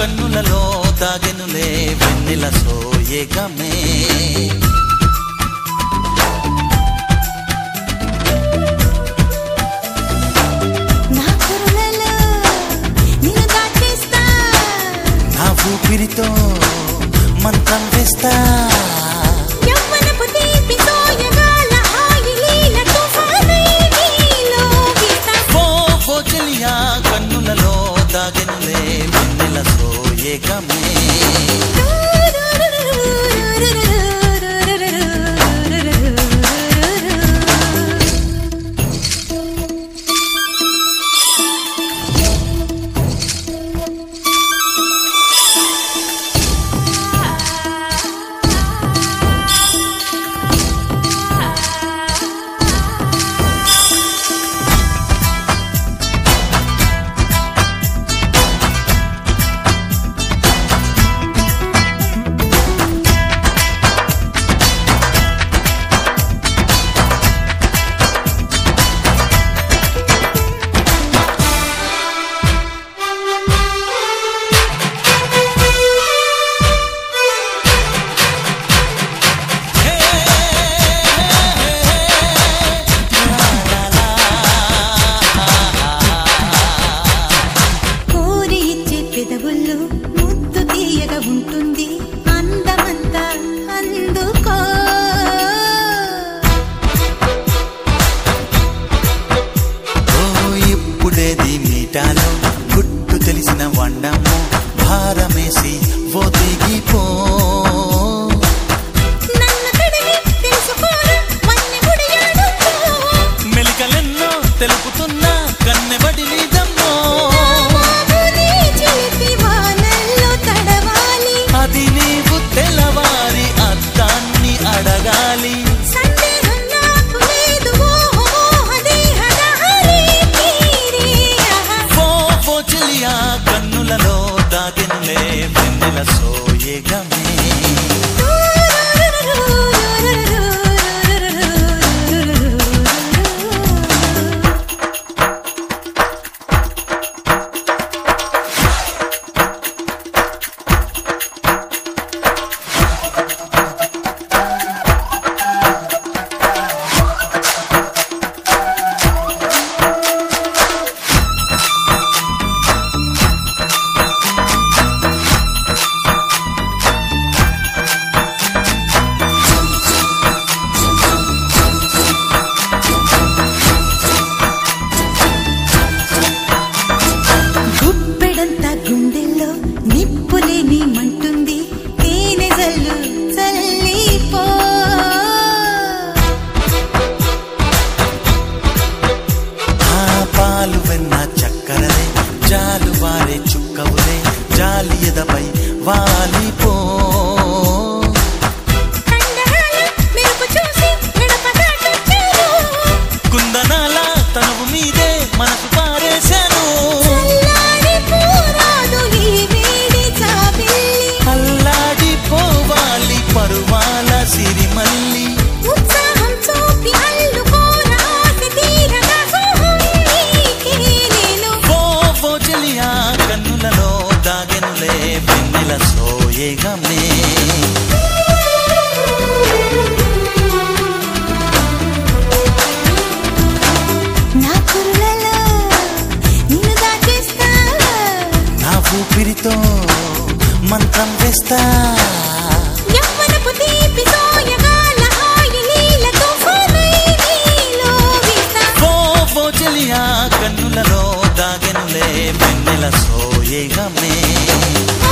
కన్నులలో దాగెనులే వెన్నెల సోయగమే నా కురులలో నిన్ను దాచేస్తా నా ఊపిరితో మంత్రం వేస్తా యవ్వనపు తీపి సోయగాల హాయి లీల తుఫానై నీలో వీస్తా. ఓ ఓ చెలియా కన్నులలో దాగెనులే వెన్నెల సోయగమే కోరి ఇచ్చే పెదవుల్లో ముద్దు తీయగా ఉంటుంది అందమంతా అందుకో ఓ ఇప్పుడేది మీటాలో గుట్టు తెలిసిన వండము భారమేసి ఓ దిగిపో నన్ను తడివి తెలుసుకోరా వన్నె గుడియాడుకో మెలికలెన్నో తెలుపుతున్నా కన్నెబడి నీదమ్మో బాబుని చిలిపి వానల్లో తడవాలి అది నీవు తెల్లవారి అద్దాన్ని అడగాలి సందేహం నాకు లేదు ఓ దేహదారి తీరే ఆహా. ఓ ఓ చెలియా కన్నులలో దాగెనులే వెన్నెల సోయగమే గుప్పెడంత గుండెల్లో నిప్పులేని మంటుంది తేనె జల్లు చల్లిపో ఆ పాలు వెన్న చక్కరలే జాలు వారే చుక్కవులే జాలి ఎదపై వాలిపో కండరాల మెరుపు చూసి మిడపదాటొచ్చాను. కుందనాల తనువు మీదే మనసు పారేశాను చల్లారిపోరాదు ఈ వేడి జాబిల్లి. అల్లాడిపోవాలి పరువాల సిరిమల్లి ఉత్సాహం చూపి అల్లుకోరా ఆశ తీరగా సోహం నీకే నేను. ఓ ఓ చెలియా కన్నులలో దాగెనులే వెన్నెల సోయగమే నా కురులలో నిన్ను దాచేస్తా నా ఊపిరితో మంత్రం వేస్తా యవ్వనపు తీపి సోయగాల హాయి లీల తుఫానై నీలో వీస్తా. ఓ ఓ చెలియా కన్నులలో దాగెనులే వెన్నెల సోయగమే